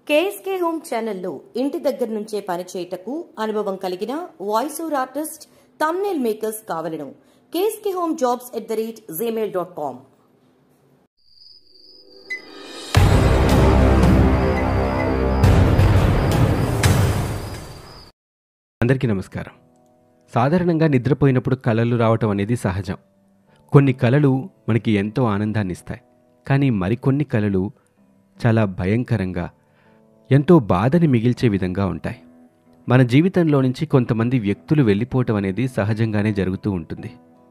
KSK home ఛానల్లో ఇంటి దగ్గర నుంచే పనిచేయటకు అనుభవం కలిగిన voice over artist thumbnail makers కావలను KSK home jobs at the rate Gmail dot com అందరికీ నమస్కారం సాధారణంగా నిద్రపోయినప్పుడు కలలు రావటం అనేది సహజం కొన్ని కలలు మనకి ఎంతో ఆనందాన్ని ఇస్తాయి కానీ మరికొన్ని కలలు చాలా భయంకరంగా ఎంతో బాధని మిగిల్చే విధంగా ఉంటాయి మన జీవితంలో నుంచి కొంతమంది వ్యక్తులు వెళ్ళిపోవటం అనేది సహజంగానే జరుగుతూ ఉంటుంది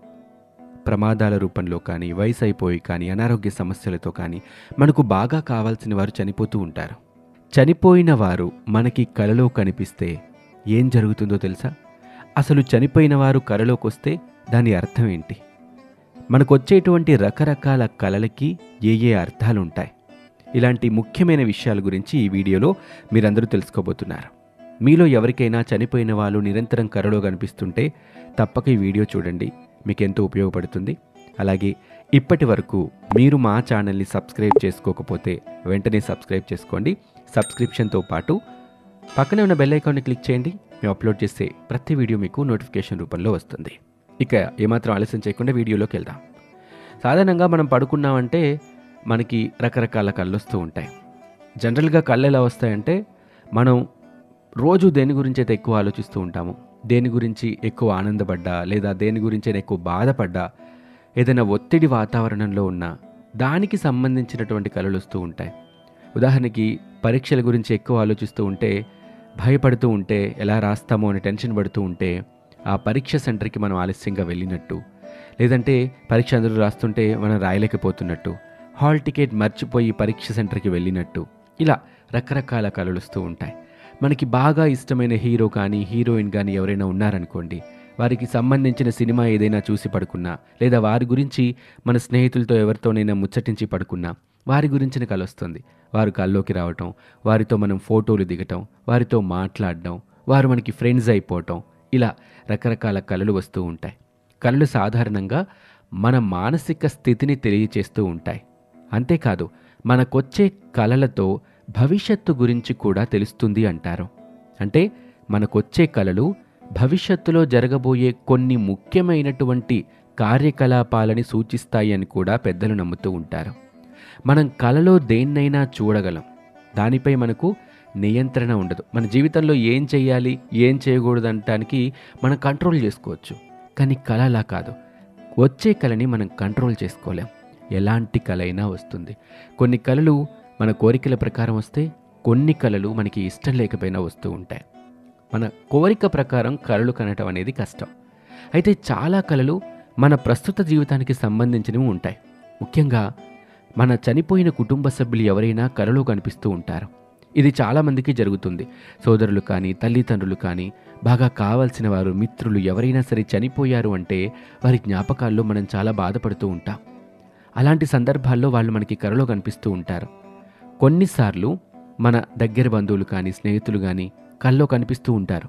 ప్రమాదాల రూపంలో కానీ వయసు అయిపోయి కానీ అనారోగ్య సమస్యలతో కానీ మనకు బాగా కావాల్సిన వారు చనిపోతూ ఉంటారు చనిపోయిన వారు మనకి కలలో కనిపిస్తే ఏం జరుగుతుందో తెలుసా అసలు చనిపోయిన వారు కలలోకి వస్తే దాని అర్థం ఏంటి మనకు వచ్చేటువంటి రకరకాల కళలకి ఏ ఏ అర్థాలు ఉంటాయి ఇలాంటి ముఖ్యమైన విషయాల గురించి ఈ వీడియోలో మీరందరూ తెలుసుకోబోతున్నారు మీలో ఎవరికైనా చనిపోయిన వాళ్ళు నిరంతరం కరలో కనిపిస్తుంటే తప్పక ఈ వీడియో చూడండి మీకు ఎంతో ఉపయోగపడుతుంది అలాగే ఇప్పటి వరకు మీరు మా ఛానల్ని సబ్స్క్రైబ్ చేసుకోకపోతే వెంటనే సబ్స్క్రైబ్ చేసుకోండి సబ్స్క్రిప్షన్తో పాటు పక్కనే ఉన్న బెల్ ఐకాన్ని క్లిక్ చేయండి మేము అప్లోడ్ చేసే ప్రతి వీడియో మీకు నోటిఫికేషన్ రూపంలో వస్తుంది ఇక ఏమాత్రం ఆలస్యం చేయకుండా వీడియోలోకి వెళ్దాం సాధారణంగా మనం పడుకున్నామంటే మనకి రకరకాల కళ్ళు వస్తూ ఉంటాయి జనరల్గా కళ్ళు ఎలా వస్తాయంటే మనం రోజు దేని గురించి అయితే ఎక్కువ ఆలోచిస్తూ ఉంటాము దేని గురించి ఎక్కువ ఆనందపడ్డా లేదా దేని గురించి అయినా ఎక్కువ బాధపడ్డా ఏదైనా ఒత్తిడి వాతావరణంలో ఉన్నా దానికి సంబంధించినటువంటి కళలు వస్తూ ఉంటాయి ఉదాహరణకి పరీక్షల గురించి ఎక్కువ ఆలోచిస్తూ ఉంటే భయపడుతూ ఉంటే ఎలా రాస్తామో అని టెన్షన్ పడుతూ ఉంటే ఆ పరీక్ష సెంటర్కి మనం ఆలస్యంగా వెళ్ళినట్టు లేదంటే పరీక్ష అందరూ రాస్తుంటే మనం రాయలేకపోతున్నట్టు హాల్ టికెట్ మర్చిపోయి పరీక్ష సెంటర్కి వెళ్ళినట్టు ఇలా రకరకాల కళలు వస్తూ ఉంటాయి మనకి బాగా ఇష్టమైన హీరో కానీ హీరోయిన్ కానీ ఎవరైనా ఉన్నారనుకోండి వారికి సంబంధించిన సినిమా ఏదైనా చూసి పడుకున్నా లేదా వారి గురించి మన స్నేహితులతో ఎవరితోనైనా ముచ్చటించి పడుకున్నా వారి గురించిన కళ వస్తుంది వారు కల్లోకి రావటం వారితో మనం ఫోటోలు దిగటం వారితో మాట్లాడడం వారు మనకి ఫ్రెండ్స్ అయిపోవటం ఇలా రకరకాల కళలు వస్తూ ఉంటాయి కళలు సాధారణంగా మన మానసిక స్థితిని తెలియచేస్తూ ఉంటాయి అంతేకాదు మనకొచ్చే కళలతో భవిష్యత్తు గురించి కూడా తెలుస్తుంది అంటారు అంటే మనకొచ్చే కళలు భవిష్యత్తులో జరగబోయే కొన్ని ముఖ్యమైనటువంటి కార్యకలాపాలని సూచిస్తాయి అని కూడా పెద్దలు నమ్ముతూ ఉంటారు మనం కలలో దేన్నైనా చూడగలం దానిపై మనకు నియంత్రణ ఉండదు మన జీవితంలో ఏం చేయాలి ఏం చేయకూడదు అనటానికి మనం కంట్రోల్ చేసుకోవచ్చు కానీ కళ అలా కాదు వచ్చే కళని మనం కంట్రోల్ చేసుకోలేం ఎలాంటి కళ అయినా వస్తుంది కొన్ని కళలు మన కోరికల ప్రకారం వస్తే కొన్ని కళలు మనకి ఇష్టం లేకపోయినా వస్తూ ఉంటాయి మన కోరిక ప్రకారం కళలు కనటం అనేది కష్టం అయితే చాలా కళలు మన ప్రస్తుత జీవితానికి సంబంధించినవి ఉంటాయి ముఖ్యంగా మన చనిపోయిన కుటుంబ సభ్యులు ఎవరైనా కలలో కనిపిస్తూ ఉంటారు ఇది చాలామందికి జరుగుతుంది సోదరులు కానీ తల్లిదండ్రులు కానీ బాగా కావాల్సిన వారు మిత్రులు ఎవరైనా సరే చనిపోయారు అంటే వారి జ్ఞాపకాల్లో మనం చాలా బాధపడుతూ ఉంటాం అలాంటి సందర్భాల్లో వాళ్ళు మనకి కలలో కనిపిస్తూ ఉంటారు కొన్నిసార్లు మన దగ్గర బంధువులు కానీ స్నేహితులు కానీ కల్లో కనిపిస్తూ ఉంటారు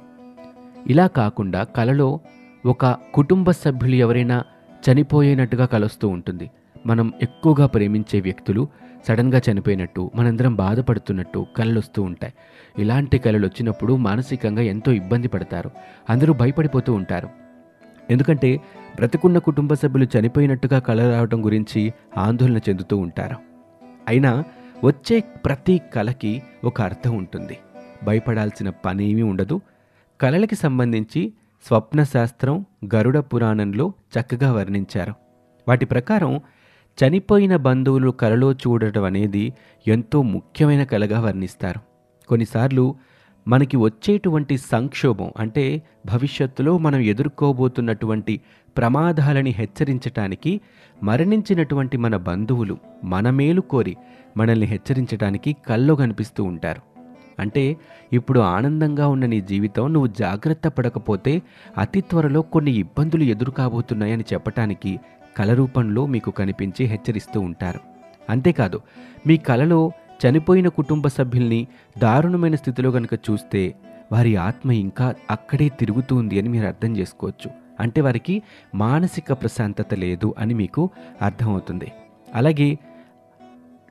ఇలా కాకుండా కలలో ఒక కుటుంబ సభ్యులు ఎవరైనా చనిపోయినట్టుగా కలుస్తూ ఉంటుంది మనం ఎక్కువగా ప్రేమించే వ్యక్తులు సడన్గా చనిపోయినట్టు మనందరం బాధపడుతున్నట్టు కళలు వస్తూ ఉంటాయి ఇలాంటి కళలు వచ్చినప్పుడు మానసికంగా ఎంతో ఇబ్బంది పడతారు అందరూ భయపడిపోతూ ఉంటారు ఎందుకంటే బ్రతికున్న కుటుంబ సభ్యులు చనిపోయినట్టుగా కళ రావడం గురించి ఆందోళన చెందుతూ ఉంటారు అయినా వచ్చే ప్రతి కళకి ఒక అర్థం ఉంటుంది భయపడాల్సిన పనేమీ ఉండదు కళలకి సంబంధించి స్వప్న శాస్త్రం గరుడ పురాణంలో చక్కగా వర్ణించారు వాటి ప్రకారం చనిపోయిన బంధువులు కలలో చూడటం అనేది ఎంతో ముఖ్యమైన కళగా వర్ణిస్తారు కొన్నిసార్లు మనకి వచ్చేటువంటి సంక్షోభం అంటే భవిష్యత్తులో మనం ఎదుర్కోబోతున్నటువంటి ప్రమాదాలని హెచ్చరించటానికి మరణించినటువంటి మన బంధువులు మన మేలు కోరి మనల్ని హెచ్చరించడానికి కల్లో కనిపిస్తూ ఉంటారు అంటే ఇప్పుడు ఆనందంగా ఉన్న నీ జీవితం నువ్వు జాగ్రత్త పడకపోతే అతి త్వరలో కొన్ని ఇబ్బందులు ఎదురు కాబోతున్నాయని చెప్పటానికి కల రూపంలో మీకు కనిపించి హెచ్చరిస్తూ ఉంటారు అంతేకాదు మీ కలలో చనిపోయిన కుటుంబ సభ్యుల్ని దారుణమైన స్థితిలో కనుక చూస్తే వారి ఆత్మ ఇంకా అక్కడే తిరుగుతుంది అని మీరు అర్థం చేసుకోవచ్చు అంటే వారికి మానసిక ప్రశాంతత లేదు అని మీకు అర్థమవుతుంది అలాగే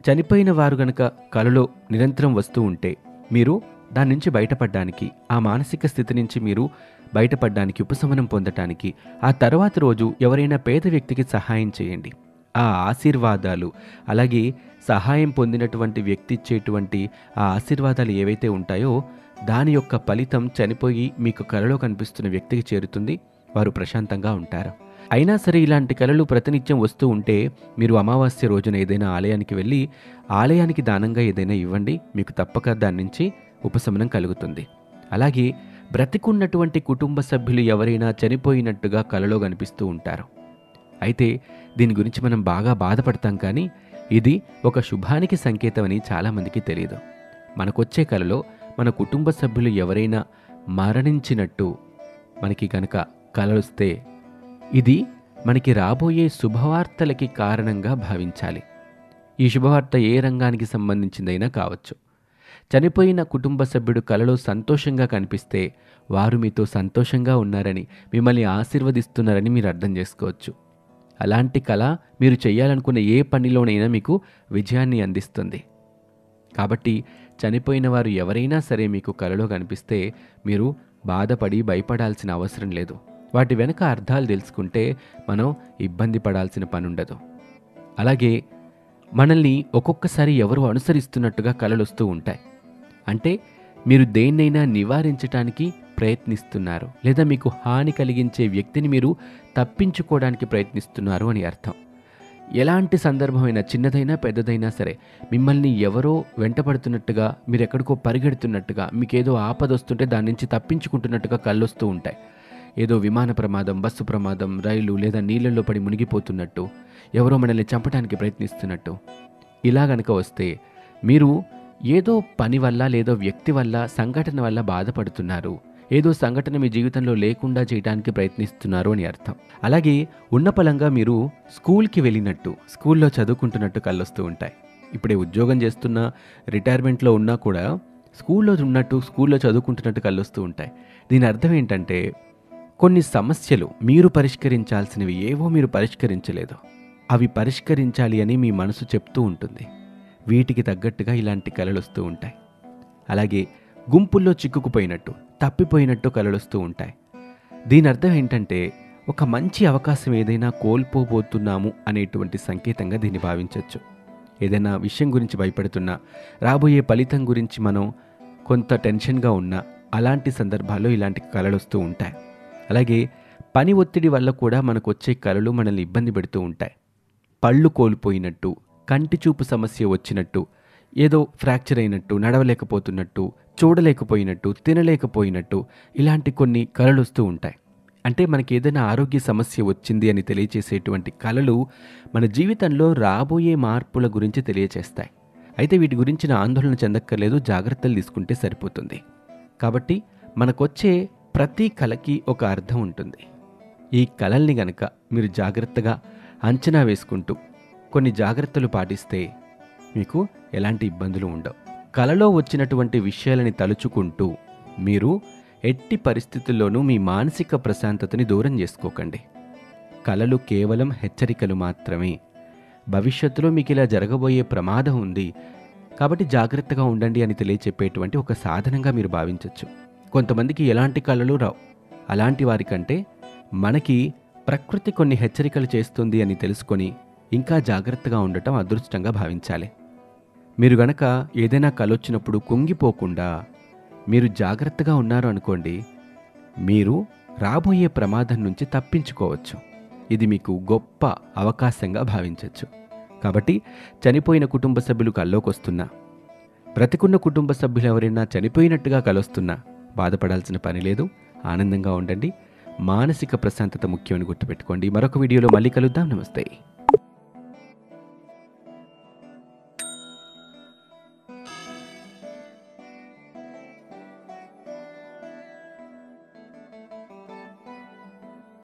చనిపోయిన వారు గనక కలలో నిరంతరం వస్తూ ఉంటే మీరు దాని నుంచి బయటపడడానికి ఆ మానసిక స్థితి నుంచి మీరు బయటపడడానికి ఉపశమనం పొందటానికి ఆ తర్వాత రోజు ఎవరైనా పేద వ్యక్తికి సహాయం చేయండి ఆ ఆశీర్వాదాలు అలాగే సహాయం పొందినటువంటి వ్యక్తి ఇచ్చేటువంటి ఆ ఆశీర్వాదాలు ఏవైతే ఉంటాయో దాని యొక్క ఫలితం చనిపోయి మీకు కలలో కనిపిస్తున్న వ్యక్తికి చేరుతుంది వారు ప్రశాంతంగా ఉంటారు అయినా సరే ఇలాంటి కళలు ప్రతినిత్యం వస్తూ ఉంటే మీరు అమావాస్య రోజున ఏదైనా ఆలయానికి వెళ్ళి ఆలయానికి దానంగా ఏదైనా ఇవ్వండి మీకు తప్పక దాని నుంచి ఉపశమనం కలుగుతుంది అలాగే బ్రతికున్నటువంటి కుటుంబ సభ్యులు ఎవరైనా చనిపోయినట్టుగా కలలో కనిపిస్తూ ఉంటారు అయితే దీని గురించి మనం బాగా బాధపడతాం కానీ ఇది ఒక శుభానికి సంకేతమని చాలామందికి తెలియదు మనకొచ్చే కలలో మన కుటుంబ సభ్యులు ఎవరైనా మరణించినట్టు మనకి గనక కలొస్తే ఇది మనకి రాబోయే శుభవార్తలకి కారణంగా భావించాలి ఈ శుభవార్త ఏ రంగానికి సంబంధించిందైనా కావచ్చు చనిపోయిన కుటుంబ సభ్యుడు కలలో సంతోషంగా కనిపిస్తే వారు మీతో సంతోషంగా ఉన్నారని మిమ్మల్ని ఆశీర్వదిస్తున్నారని మీరు అర్థం చేసుకోవచ్చు అలాంటి కళ మీరు చేయాలనుకున్న ఏ పనిలోనైనా మీకు విజయాన్ని అందిస్తుంది కాబట్టి చనిపోయిన వారు ఎవరైనా సరే మీకు కలలో కనిపిస్తే మీరు బాధపడి భయపడాల్సిన అవసరం లేదు వాటి వెనుక అర్థాలు తెలుసుకుంటే మనం ఇబ్బంది పడాల్సిన పని ఉండదు అలాగే మనల్ని ఒక్కొక్కసారి ఎవరు అనుసరిస్తున్నట్టుగా కలలు వస్తూ ఉంటాయి అంటే మీరు దేన్నైనా నివారించటానికి ప్రయత్నిస్తున్నారు లేదా మీకు హాని కలిగించే వ్యక్తిని మీరు తప్పించుకోవడానికి ప్రయత్నిస్తున్నారు అని అర్థం ఎలాంటి సందర్భమైనా చిన్నదైనా పెద్దదైనా సరే మిమ్మల్ని ఎవరో వెంటపడుతున్నట్టుగా మీరు ఎక్కడికో పరిగెడుతున్నట్టుగా మీకేదో ఆపద వస్తుంటే దాని నుంచి తప్పించుకుంటున్నట్టుగా కళ్ళొస్తూ ఉంటాయి ఏదో విమాన ప్రమాదం బస్సు ప్రమాదం రైలు లేదా నీళ్ళల్లో పడి మునిగిపోతున్నట్టు ఎవరో మనల్ని చంపడానికి ప్రయత్నిస్తున్నట్టు ఇలా గనక వస్తే మీరు ఏదో పని వల్ల లేదో వ్యక్తి వల్ల సంఘటన వల్ల బాధపడుతున్నారు ఏదో సంఘటన మీ జీవితంలో లేకుండా చేయడానికి ప్రయత్నిస్తున్నారు అని అర్థం అలాగే ఉన్నపలంగా మీరు స్కూల్కి వెళ్ళినట్టు స్కూల్లో చదువుకుంటున్నట్టు కళ్ళొస్తూ ఉంటాయి ఇప్పుడే ఉద్యోగం చేస్తున్నా రిటైర్మెంట్లో ఉన్నా కూడా స్కూల్లో ఉన్నట్టు స్కూల్లో చదువుకుంటున్నట్టు కళ్ళొస్తూ ఉంటాయి దీని అర్థం ఏంటంటే కొన్ని సమస్యలు మీరు పరిష్కరించాల్సినవి ఏవో మీరు పరిష్కరించలేదు అవి పరిష్కరించాలి అని మీ మనసు చెప్తూ ఉంటుంది వీటికి తగ్గట్టుగా ఇలాంటి కలలు వస్తూ ఉంటాయి అలాగే గుంపుల్లో చిక్కుకుపోయినట్టు తప్పిపోయినట్టు కలలొస్తూ ఉంటాయి దీని అర్థం ఏంటంటే ఒక మంచి అవకాశం ఏదైనా కోల్పోబోతున్నాము అనేటువంటి సంకేతంగా దీన్ని భావించవచ్చు ఏదైనా విషయం గురించి భయపడుతున్నా రాబోయే ఫలితం గురించి మనం కొంత టెన్షన్గా ఉన్నా అలాంటి సందర్భాల్లో ఇలాంటి కలలు వస్తూ ఉంటాయి అలాగే పని ఒత్తిడి వల్ల కూడా మనకు వచ్చే కలలు మనల్ని ఇబ్బంది పెడుతూ ఉంటాయి పళ్ళు కోల్పోయినట్టు కంటి చూపు సమస్య వచ్చినట్టు ఏదో ఫ్రాక్చర్ అయినట్టు నడవలేకపోతున్నట్టు చూడలేకపోయినట్టు తినలేకపోయినట్టు ఇలాంటి కొన్ని కళలు వస్తూ ఉంటాయి అంటే మనకి ఏదైనా ఆరోగ్య సమస్య వచ్చింది అని తెలియచేసేటువంటి కళలు మన జీవితంలో రాబోయే మార్పుల గురించి తెలియచేస్తాయి అయితే వీటి గురించిన ఆందోళన చెందక్కర్లేదు జాగ్రత్తలు తీసుకుంటే సరిపోతుంది కాబట్టి మనకొచ్చే ప్రతి కళకి ఒక అర్థం ఉంటుంది ఈ కళల్ని గనక మీరు జాగ్రత్తగా అంచనా వేసుకుంటూ కొన్ని జాగ్రత్తలు పాటిస్తే మీకు ఎలాంటి ఇబ్బందులు ఉండవు కలలో వచ్చినటువంటి విషయాలని తలుచుకుంటూ మీరు ఎట్టి పరిస్థితుల్లోనూ మీ మానసిక ప్రశాంతతని దూరం చేసుకోకండి కలలు కేవలం హెచ్చరికలు మాత్రమే భవిష్యత్తులో మీకు ఇలా జరగబోయే ప్రమాదం ఉంది కాబట్టి జాగ్రత్తగా ఉండండి అని తెలియచెప్పేటువంటి ఒక సాధనంగా మీరు భావించవచ్చు కొంతమందికి ఎలాంటి కళలు రావు అలాంటి వారికంటే మనకి ప్రకృతి కొన్ని హెచ్చరికలు చేస్తుంది అని తెలుసుకొని ఇంకా జాగ్రత్తగా ఉండటం అదృష్టంగా భావించాలి మీరు గనక ఏదైనా కలొచ్చినప్పుడు కుంగిపోకుండా మీరు జాగ్రత్తగా ఉన్నారు అనుకోండి మీరు రాబోయే ప్రమాదం నుంచి తప్పించుకోవచ్చు ఇది మీకు గొప్ప అవకాశంగా భావించవచ్చు కాబట్టి చనిపోయిన కుటుంబ సభ్యులు కల్లోకొస్తున్నా బ్రతికున్న కుటుంబ సభ్యులు ఎవరైనా చనిపోయినట్టుగా కలొస్తున్నా బాధపడాల్సిన పని లేదు ఆనందంగా ఉండండి మానసిక ప్రశాంతత ముఖ్యమని గుర్తుపెట్టుకోండి మరొక వీడియోలో మళ్ళీ కలుద్దాం నమస్తే